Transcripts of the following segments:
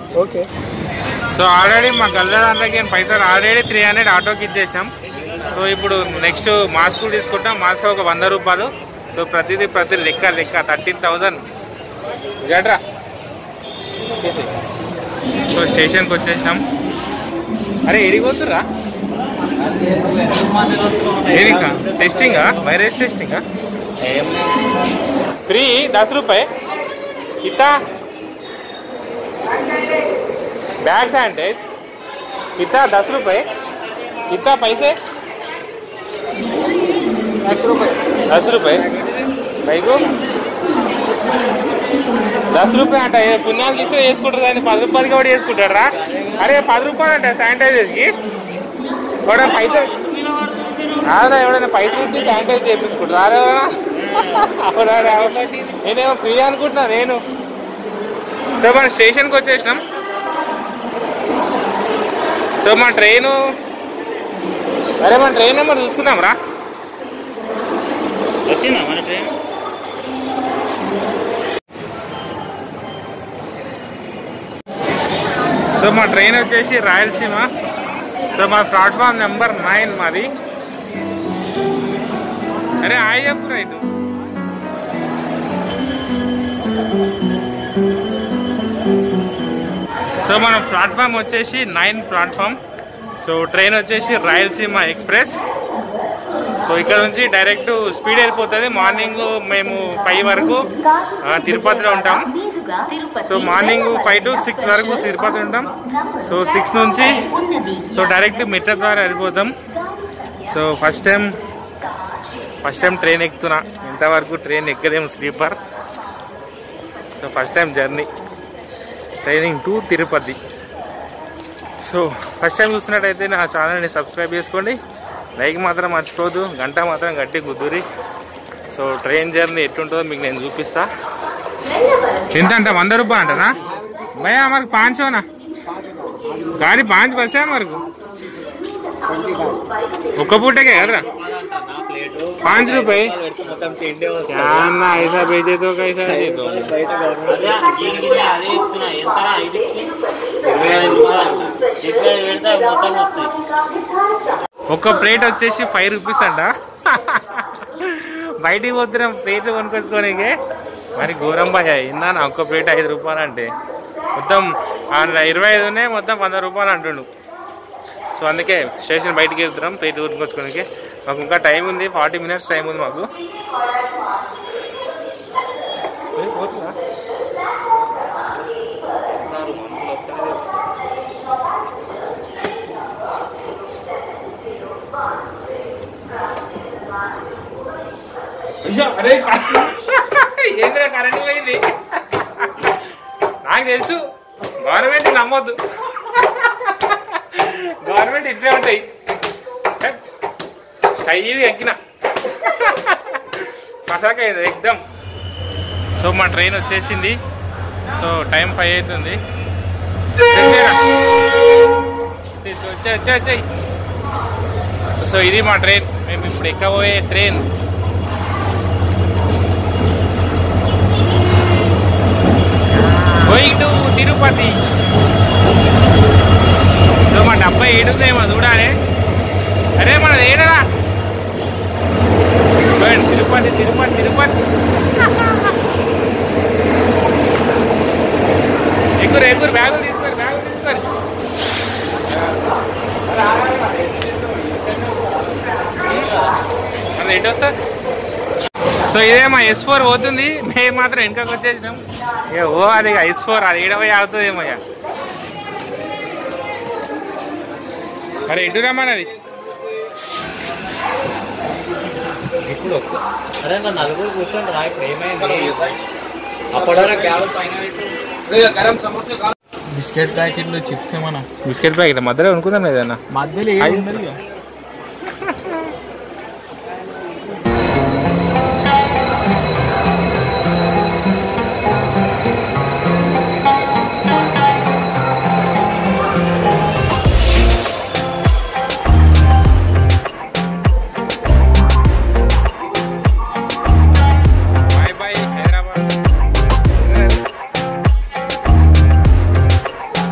Okay so already మా గల్ల దాంట్లోకి పైసలు ఆల్రెడీ త్రీ హండ్రెడ్ ఆటోకి ఇచ్చేసినాం సో ఇప్పుడు నెక్స్ట్ మాస్కులు తీసుకుంటాం మాస్క్ ఒక వంద రూపాయలు సో ప్రతిదీ ప్రతి లెక్క లెక్క థర్టీన్ థౌజండ్ గట్రా సో స్టేషన్కి వచ్చేసినాం అరే ఎడిగిపోతురా ఏదికా టెస్టింగా వైరస్ టెస్టింగా ఫ్రీ దస్ రూపాయ ఇతా बैग सैनिटाइज कितना दस रुपए कितना पैसे दस रुपए दस रुपए भाई को దస్ రూపాయలు అంట ఏ పుణ్యాలు తీస్తే వేసుకుంటారు కానీ పది రూపాయలకి కూడా వేసుకుంటారా అరే పది రూపాయలు అంట శానిటైజర్కి ఎవడైనా పైసలు కాదా ఎవడైనా పైసలు ఇచ్చి శానిటైజ్ చేయించుకుంటారా అరే ఎవరైనా అవునా రా. నేనేమో ఫ్రీ అనుకుంటున్నా నేను సో మనం స్టేషన్కి వచ్చేసినాం సో మన ట్రైను అరే మన ట్రైన్ నెంబర్ చూసుకుందాం రా వచ్చిందా మన ట్రైన్ సో మా ట్రైన్ వచ్చేసి రాయలసీమ సో మా ప్లాట్ఫామ్ నెంబర్ నైన్ మాది అరే హాయ్ చెప్పు రైట్ సో మన ప్లాట్ఫామ్ వచ్చేసి నైన్ ప్లాట్ఫామ్ సో ట్రైన్ వచ్చేసి రాయలసీమ ఎక్స్ప్రెస్ సో ఇక్కడ నుంచి డైరెక్ట్ స్పీడ్ వెళ్ళిపోతుంది మార్నింగ్ మేము ఫైవ్ వరకు ఆ, తిరుపతిలో ఉంటాం so morning five to six వరకు తిరుపతి ఉంటాం సో సిక్స్ నుంచి సో డైరెక్ట్ మెట్రో ద్వారా వెళ్ళిపోతాం so first time first time train ఎక్కుతున్నా ఇంతవరకు ట్రైన్ ఎక్కలేము sleeper so first time journey training to Tirupati so first time చూస్తున్నట్టయితే నా ఛానల్ని సబ్స్క్రైబ్ చేసుకోండి లైక్ మాత్రం మర్చిపోదు గంట మాత్రం గట్టి కుదురి సో ట్రైన్ జర్నీ ఎట్టుంటుందో మీకు నేను చూపిస్తా ఎంత అంట వంద రూపాయలు అంటనా భయ మనకు పాంచ్ होना గాడి పాంచ్ బస్సే మనకు ఒక్క పూటకే కదరా పాంచ్ రూపాయి మొత్తం తిండే क्या ना ऐसा भेजे तो कैसा दे दो బయట అదే దీనికి అదే ఇస్తున్నా ఎంత ఐదు ఇచ్చి ఇరవై ఐదు రూపాయలు ఇరవై ఐదు పెడితే అవి మొత్తం వస్తాయి ఒక్క ప్లేట్ వచ్చేసి ఫైవ్ రూపీస్ అంట బయటికి పోతున్నాం ప్లేట్లు కొనుక్కొచ్చుకోనికి మరి ఘోరం భయ ఇందా నా ఒక్క ప్లేట్ ఐదు రూపాయలు అంటే మొత్తం అందులో ఇరవై ఐదు ఉన్నాయి మొత్తం వంద రూపాయలు అంటుండు సో అందుకే స్టేషన్ బయటికి వెళ్తున్నాం ప్లేట్ కొనుక్కొచ్చుకోనికి మాకు ఇంకా టైం ఉంది ఫార్టీ మినిట్స్ టైం ఉంది మాకు ఏ, పోతుందా? అయ్యో, అరే ఏంద్రా కరెంట్ పోయింది నాకు తెలుసు గవర్నమెంట్ నమ్మొద్దు గవర్నమెంట్ ఇట్లే ఉంటాయి స్టైల్ ఎక్కిన మసాక ఇది ఎగ్దమ్ సో మా ట్రైన్ వచ్చేసింది సో టైం ఫైవ్ అవుతుంది వచ్చే వచ్చే వచ్చాయి సో ఇది మా ట్రైన్ మేము ఇప్పుడు ఎక్కబోయే train going to Tirupati so మా డబ్బా ఏడుందేమో చూడాలి అరే మనది ఏడరా పోయండి, తిరుపతి తిరుపతి తిరుపతి ఎక్కురు ఎక్కురు బ్యాగులు తీసుకోరు బ్యాగులు తీసుకోరు మన ఎటు వస్తారు సో ఇదే మా ఎస్ ఫోర్ పోతుంది మేము మాత్రం వెనకకి వచ్చేసినాం ఇక ఓ అది ఎస్ ఫోర్ అది ఏడవై అవుతుందేమో ఇక మరి ఎటు రమ్మన్నది ఇప్పుడు ఒక్క- అరే నా నలుగురు కూర్చొని రా ఇప్పుడు ఏమైంది అప్పటివరకు క్యాబ్ పైన పెట్టు. బిస్కెట్ ప్యాకెట్లు చిప్స్ ఏమన్నా బిస్కెట్ ప్యాకెట్ మధ్యలో అనుకుందాం ఏదన్నా మధ్యలో ఏది ఉండదు ఇక. బాయ్ బాయ్ హైదరాబాద్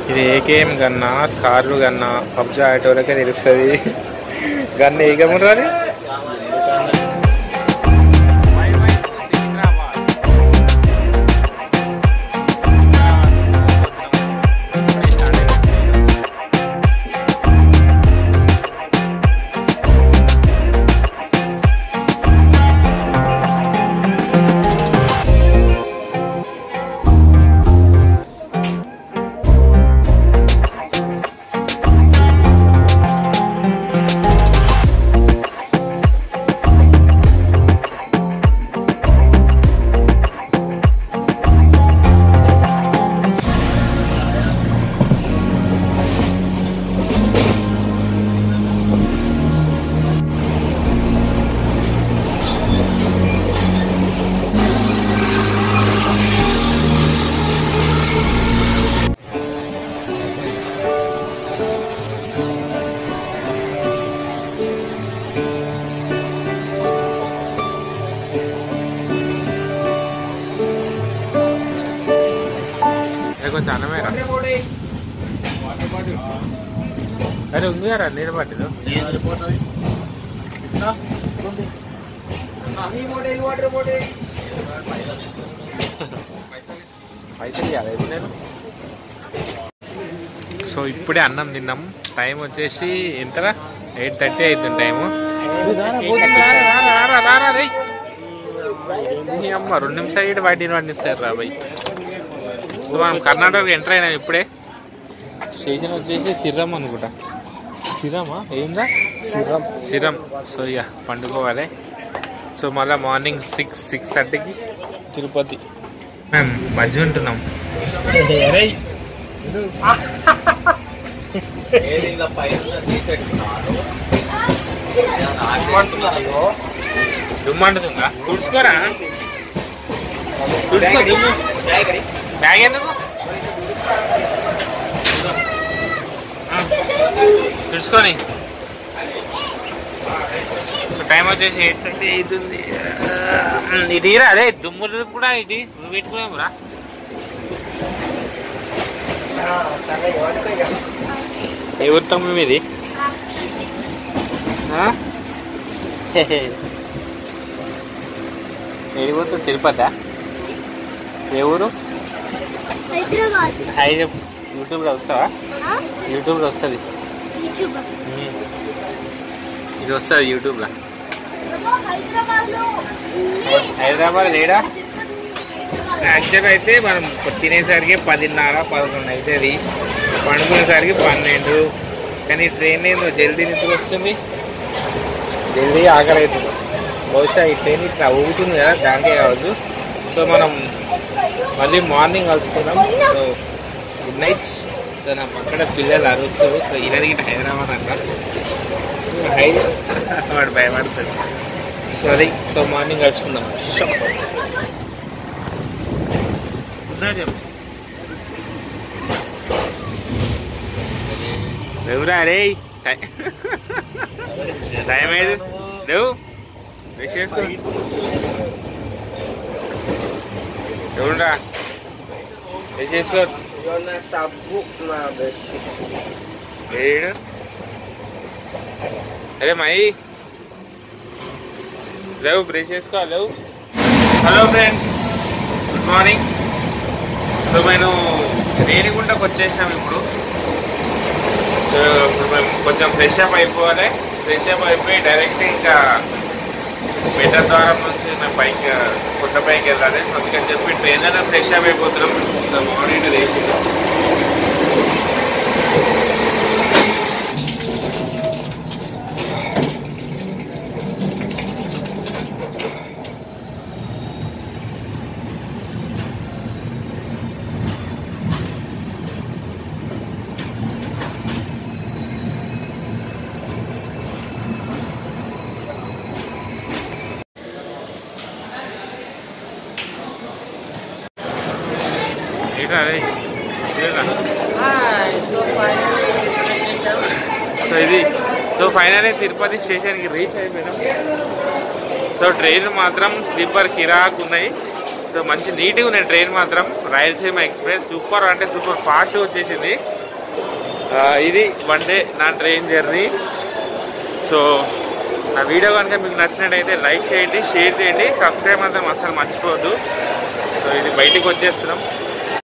ఇది ఏకేఎం గన్నా స్కార్లు గన్నా పబ్జా ఆటోలకే తెలుస్తుంది గన్న ఏకమురాలి కొంచెం అన్నమేరా అరే ఉంది కదా నీరు పట్టిదు పైసలు ఇవ్వాలి నేను సో ఇప్పుడే అన్నం తిన్నాం టైం వచ్చేసి ఎంతరా ఎయిట్ థర్టీ అవుతుంది టైము అమ్మ రెండు నిమిషాలు ఇటు వాటిని పండిస్తారు రా భయ్ సో మనం కర్ణాటక ఎంటర్ అయినాం ఇప్పుడే స్టేషన్ వచ్చేసి సిర్రం అనుకుంటా సిరమా ఏందా సిరం సిరం సో ఇక పండుకోవాలి సో మళ్ళీ మార్నింగ్ సిక్స్ సిక్స్ థర్టీకి తిరుపతి మేము మధ్య ఉంటున్నాం ఏది ఇలా పైన తీసేట్టున్నాను దుమ్మంటుందా తుడుచుకోరా తుడుచుకో దుమ్ము బ్యాగ్ ఎందుకు ఆ, తుడుచుకొని టైం వచ్చేసి ఎయిట్ థర్టీ అవుతుంది ఇది రా అదే దుమ్ములు కూడా ఇది నువ్వు పెట్టుకున్నావురా ఏ ఊరు తమ్మి మీది ఆ? ఏడి పోతుంది తిరుపతి ఏ ఊరు హైదరాబాద్ హాయ్ చెప్పు యూట్యూబ్లో వస్తావా ఆ? యూట్యూబ్లో వస్తుంది యూట్యూబ్ ఇది వస్తుంది యూట్యూబ్లో హైదరాబాద్ లో హైదరాబాద్ లేడా యాక్చువల్ అయితే మనం తినేసరికి పదిన్నర పదకొండు అవుతుంది పండుకునేసరికి పన్నెండు కానీ ట్రైన్ ఏందో జల్దీ నిద్ర వస్తుంది జల్దీ ఆకలి అవుతుంది బహుశా ఈ ట్రైన్ ఇట్లా ఊగుతుంది కదా దానికే కావచ్చు సో మనం మళ్ళీ మార్నింగ్ కలుసుకుందాం సో గుడ్ నైట్ సో నా పక్కన పిల్లలు అరుస్తారు సో ఈయనకి హైదరాబాద్ అంట హై వాడు భయపడతాడు సో అది సో మార్నింగ్ కలుసుకుందాం షో ఎవరా రే టైం అయింది లేవు బ్రష్ చేసుకో ఎవరురా బ్రష్ చేసుకో సబ్బు నా బ్రష్ ఏడు అరే మై లేవు బ్రష్ చేసుకో లేవు hello friends good morning so నేను రేణిగుంటకు వచ్చేసాం ఇప్పుడు సో ఇప్పుడు మేము కొంచెం ఫ్రెష్ అప్ అయిపోవాలి ఫ్రెష్ అప్ అయిపోయి డైరెక్ట్ ఇంకా మెటర్ ద్వారం నుంచి మేము బైక్ కొత్త బైక్ వెళ్ళాలి సో అందుకని చెప్పి ట్రైన్లోనే ఫ్రెష్ అప్ అయిపోతున్నాం సో మార్నింగ్ రేపు ఏంటా అదే ఇదేనా? సో ఇది సో ఫైనల్ తిరుపతి స్టేషన్కి రీచ్ అయిపోయినాం సో ట్రైన్ మాత్రం స్లీపర్ కిరాక్ ఉన్నాయి సో మంచి నీట్గా ఉన్నాయి ట్రైన్ మాత్రం రాయలసీమ ఎక్స్ప్రెస్ సూపర్ అంటే సూపర్ ఫాస్ట్ వచ్చేసింది ఆ, ఇది వన్ డే నా ట్రైన్ జర్నీ సో నా వీడియో కనుక మీకు నచ్చినట్టయితే లైక్ చేయండి షేర్ చేయండి సబ్స్క్రైబ్ మాత్రం అసలు మర్చిపోవద్దు సో ఇది బయటికి వచ్చేస్తున్నాం